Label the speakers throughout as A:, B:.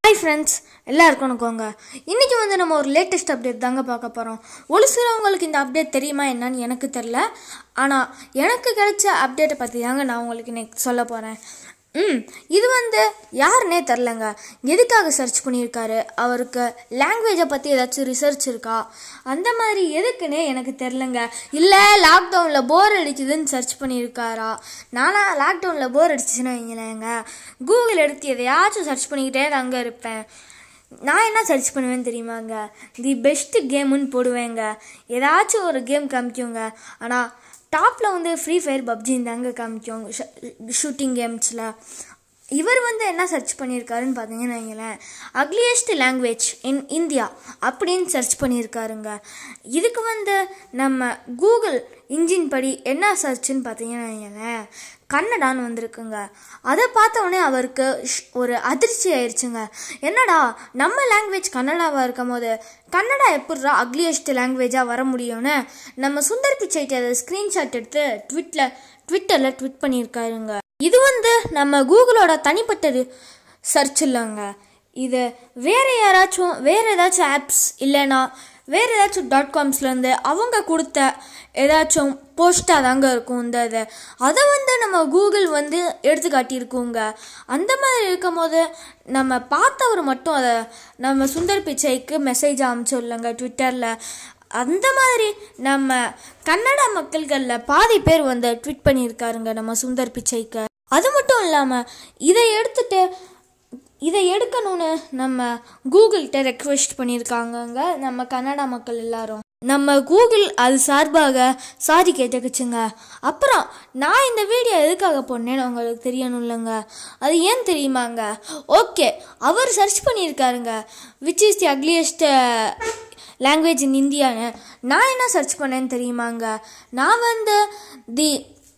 A: hi friends எல்லாருக்கும் வணக்கங்க இன்றைக்கி வந்து நம்ம ஒரு லேட்டஸ்ட் அப்டேட் தாங்க பார்க்க போகிறோம் ஒரு சிலவங்களுக்கு இந்த அப்டேட் தெரியுமா என்னன்னு எனக்கு தெரில ஆனால் எனக்கு கிடைச்ச அப்டேட்டை பற்றி தாங்க நான் உங்களுக்கு இன்னைக்கு சொல்ல போகிறேன் ம் இது வந்து யாருன்னே தெரிலங்க எதுக்காக சர்ச் பண்ணியிருக்காரு அவருக்கு லாங்குவேஜை பற்றி ஏதாச்சும் ரிசர்ச் இருக்கா அந்த மாதிரி எதுக்குன்னே எனக்கு தெரிலங்க இல்லை லாக்டவுனில் போர் அடிக்குதுன்னு சர்ச் பண்ணியிருக்காரா நானா லாக்டவுனில் போர் அடிச்சுன்னு வைங்களேங்க கூகுள் எடுத்து எதையாச்சும் சர்ச் பண்ணிக்கிட்டே தாங்க இருப்பேன் நான் என்ன சர்ச் பண்ணுவேன்னு தெரியுமாங்க தி பெஸ்ட் கேமுன்னு போடுவேங்க ஏதாச்சும் ஒரு கேம் காமிக்குங்க ஆனால் டாப்பில் வந்து ஃப்ரீ ஃபயர் பப்ஜின்னு தாங்க காமிக்கும் ஷூட்டிங் கேம்ஸில் இவர் வந்து என்ன சர்ச் பண்ணியிருக்காருன்னு பார்த்தீங்கன்னு வைங்களேன் அக்லியஸ்ட் லாங்குவேஜ் இன் இந்தியா அப்படின்னு சர்ச் பண்ணியிருக்காருங்க இதுக்கு வந்து நம்ம கூகுள் இன்ஜின் படி என்ன சர்ச்சுன்னு பார்த்தீங்கன்னு வைங்களேன் கன்னடான்னு வந்திருக்குங்க அதை பார்த்த உடனே அவருக்கு ஷ்- ஒரு அதிர்ச்சி ஆயிடுச்சுங்க என்னடா நம்ம லாங்குவேஜ் கன்னடாவாக இருக்கும் போது கன்னடா எப்படிரா அக்லியஸ்ட் லாங்குவேஜாக வர முடியும்னு நம்ம சுந்தர் பிச்சைட்டு அதை ஸ்க்ரீன்ஷாட் எடுத்து ட்விட்டில் ட்விட்டரில் ட்விட் பண்ணியிருக்காருங்க இது வந்து நம்ம கூகுளோட தனிப்பட்ட சர்ச் இல்லைங்க இது வேறு யாராச்சும் வேறு ஏதாச்சும் ஆப்ஸ் இல்லைன்னா வேறு ஏதாச்சும் டாட் காம்ஸ்லேருந்து அவங்க கொடுத்த ஏதாச்சும் போஸ்ட்டாக தாங்க இருக்கும் இந்த இது அதை வந்து நம்ம கூகுள் வந்து எடுத்து காட்டியிருக்கோங்க அந்த மாதிரி இருக்கும் போது நம்ம பார்த்தவர் மட்டும் அதை நம்ம சுந்தர் பிச்சைக்கு மெசேஜ் அனுப்பிச்சிடலங்க ட்விட்டரில் அந்த மாதிரி நம்ம கன்னட மக்கள்களில் பாதி பேர் வந்து ட்வீட் பண்ணியிருக்காருங்க நம்ம சுந்தர் பிச்சைக்கு அது மட்டும் இல்லாமல் இதை எடுத்துட்டு இதை எடுக்கணும்னு நம்ம கூகுள்கிட்ட ரெக்வெஸ்ட் பண்ணியிருக்காங்கங்க நம்ம கன்னடா மக்கள் எல்லாரும் நம்ம கூகுள் அது சார்பாக சாரி கேட்டுக்குச்சுங்க அப்புறம் நான் இந்த வீடியோ எதுக்காக போனேன்னு உங்களுக்கு தெரியணும் இல்லைங்க அது ஏன் தெரியுமாங்க ஓகே அவர் சர்ச் பண்ணியிருக்காருங்க which is the ugliest language in இந்தியான்னு நான் என்ன சர்ச் பண்ணேன்னு தெரியுமாங்க நான் வந்து தி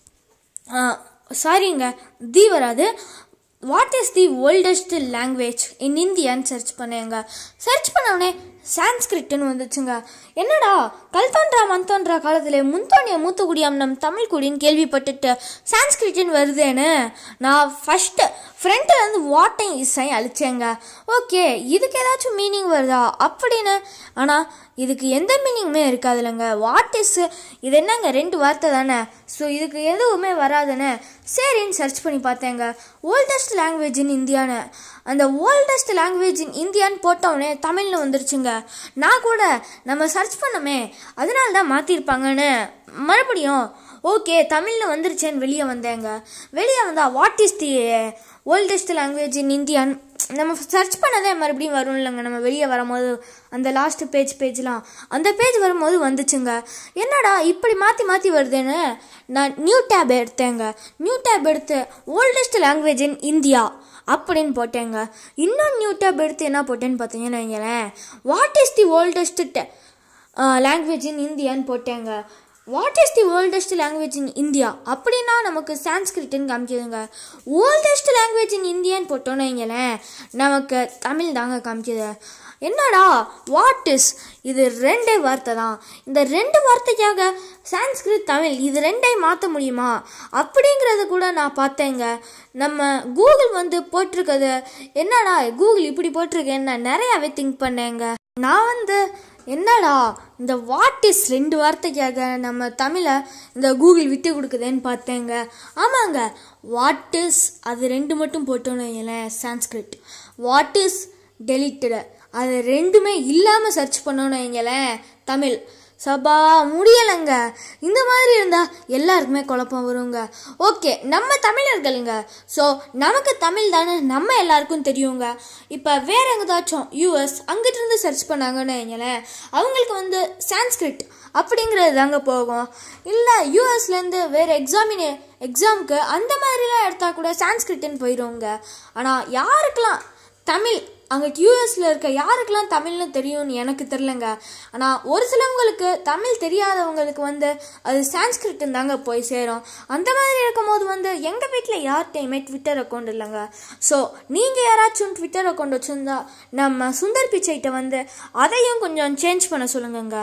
A: சாரிங்க தி வராது what is the oldest language in இந்தியான்னு சர்ச் பண்ணேங்க சர்ச் பண்ணவுடனே சான்ஸ்கிரிட்னு வந்துச்சுங்க என்னடா கல் தோன்றா மண் தோன்றா காலத்தில் முன்தோணிய மூத்தக்குடியாம் நம் தமிழ் குடின்னு கேள்விப்பட்டுட்டு சான்ஸ்கிரிட்னு வருதேன்னு நான் ஃபஸ்ட்டு ஃப்ரண்ட்டில் இருந்து வாட்டையும் இசை அழிச்சேங்க ஓகே இதுக்கு ஏதாச்சும் மீனிங் வருதா அப்படின்னு ஆனால் இதுக்கு எந்த மீனிங்குமே இருக்காதுல்லங்க வாட் இஸ் இது என்னங்க ரெண்டு வார்த்தை தானே ஸோ இதுக்கு எதுவுமே வராதுன்னு சரின்னு சர்ச் பண்ணி பார்த்தேங்க ஓல்டஸ்ட் லாங்குவேஜ் இன் இந்தியான்னு அந்த ஓல்டஸ்ட் லாங்குவேஜ் இன் இந்தியான்னு போட்டவுடனே தமிழ்னு வந்துருச்சுங்க நான் கூட நம்ம சர்ச் பண்ணமே அதனால தான் மாற்றிருப்பாங்கன்னு மறுபடியும் ஓகே தமிழில் வந்துருச்சேன்னு வெளியே வந்தேங்க வெளியே வந்தால் what is the oldest language in இந்தியான்னு நம்ம சர்ச் பண்ணதே மறுபடியும் வரும் இல்லைங்க நம்ம வெளியே வரும்போது அந்த லாஸ்ட் பேஜ் பேஜ்லாம் அந்த பேஜ் வரும்போது வந்துச்சுங்க என்னடா இப்படி மாற்றி மாற்றி வருதுன்னு நான் நியூ டேப் எடுத்தேங்க நியூ டேப் எடுத்து ஓல்டஸ்ட் லாங்குவேஜ் இன் இந்தியா அப்படின்னு போட்டேங்க இன்னும் நியூ டேப் எடுத்து என்ன போட்டேன்னு பார்த்தீங்கன்னா வைங்களேன் what is the oldest language in இந்தியான்னு போட்டேங்க what is the oldest language in India அப்படின்னா நமக்கு சான்ஸ்கிரிட்னு காமிக்குதுங்க ஓல்டஸ்ட் லாங்குவேஜ் இன் இந்தியான்னு போட்டோன்னு வைங்களேன் நமக்கு தமிழ் தாங்க காமிக்குது என்னடா வாட் இஸ் இது ரெண்டே வார்த்தை தான் இந்த ரெண்டு வார்த்தைக்காக சான்ஸ்கிரிட் தமிழ் இது ரெண்டையும் மாற்ற முடியுமா அப்படிங்கிறது கூட நான் பார்த்தேங்க நம்ம கூகுள் வந்து போட்டிருக்கிறது என்னடா கூகுள் இப்படி போட்டிருக்கேன்னு நான் நிறையாவே திங்க் பண்ணேங்க நான் வந்து என்னடா இந்த வாட் இஸ் ரெண்டு வார்த்தைக்காக நம்ம தமிழை இந்த கூகுள் விட்டு கொடுக்குதேன்னு பார்த்தேங்க ஆமாங்க வாட் இஸ் அது ரெண்டு மட்டும் போட்டோன்னு வைங்களேன் சான்ஸ்கிரிட் வாட் இஸ் டெலிட்டடு அது ரெண்டுமே இல்லாமல் சர்ச் பண்ணோன்னு வைங்களேன் தமிழ் சபா முடியலைங்க இந்த மாதிரி இருந்தால் எல்லாருக்குமே குழப்பம் வருங்க ஓகே நம்ம தமிழர்களுங்க ஸோ நமக்கு தமிழ் தானே நம்ம எல்லாருக்கும் தெரியுங்க இப்போ வேற எங்கேதாச்சும் யூஎஸ் அங்கிட்டு இருந்து சர்ச் பண்ணாங்கன்னு வைங்களேன் அவங்களுக்கு வந்து சான்ஸ்கிரிட் அப்படிங்கிறது தாங்க போகும் இல்லை யூஎஸ்லேருந்து வேறு எக்ஸாமினே எக்ஸாமுக்கு அந்த மாதிரிலாம் எடுத்தால் கூட சான்ஸ்கிரிட்னு போயிடுவோங்க ஆனால் யாருக்கெல்லாம் தமிழ் அங்கே யூஎஸில் இருக்க யாருக்கெல்லாம் தமிழ்னு தெரியும்னு எனக்கு தெரிலங்க ஆனால் ஒரு சிலவங்களுக்கு தமிழ் தெரியாதவங்களுக்கு வந்து அது சான்ஸ்கிரிட்னு தாங்க போய் சேரும் அந்த மாதிரி இருக்கும்போது வந்து எங்கள் வீட்டில் யார்கிட்டையுமே ட்விட்டர் அக்கௌண்ட் இல்லைங்க ஸோ நீங்கள் யாராச்சும் ட்விட்டர் அக்கௌண்ட் வச்சுருந்தா நம்ம சுந்தர் பிச்சைகிட்ட வந்து அதையும் கொஞ்சம் சேஞ்ச் பண்ண சொல்லுங்கங்க எல்லா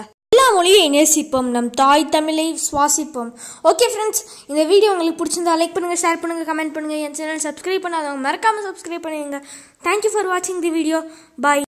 A: மொழியை நேசிப்போம் நம் தாய் தமிழை சுவாசிப்போம் ஓகே ஃப்ரெண்ட்ஸ் இந்த வீடியோ உங்களுக்கு பிடிச்சிருந்தா லைக் பண்ணுங்கள் ஷேர் பண்ணுங்கள் கமெண்ட் பண்ணுங்கள் என் சேனல் சப்ஸ்கிரைப் பண்ணாதவங்க மறக்காமல் சப்ஸ்கிரைப் பண்ணுங்க தேங்க்யூ ஃபார் வாட்சிங் தி வீடியோ பாய்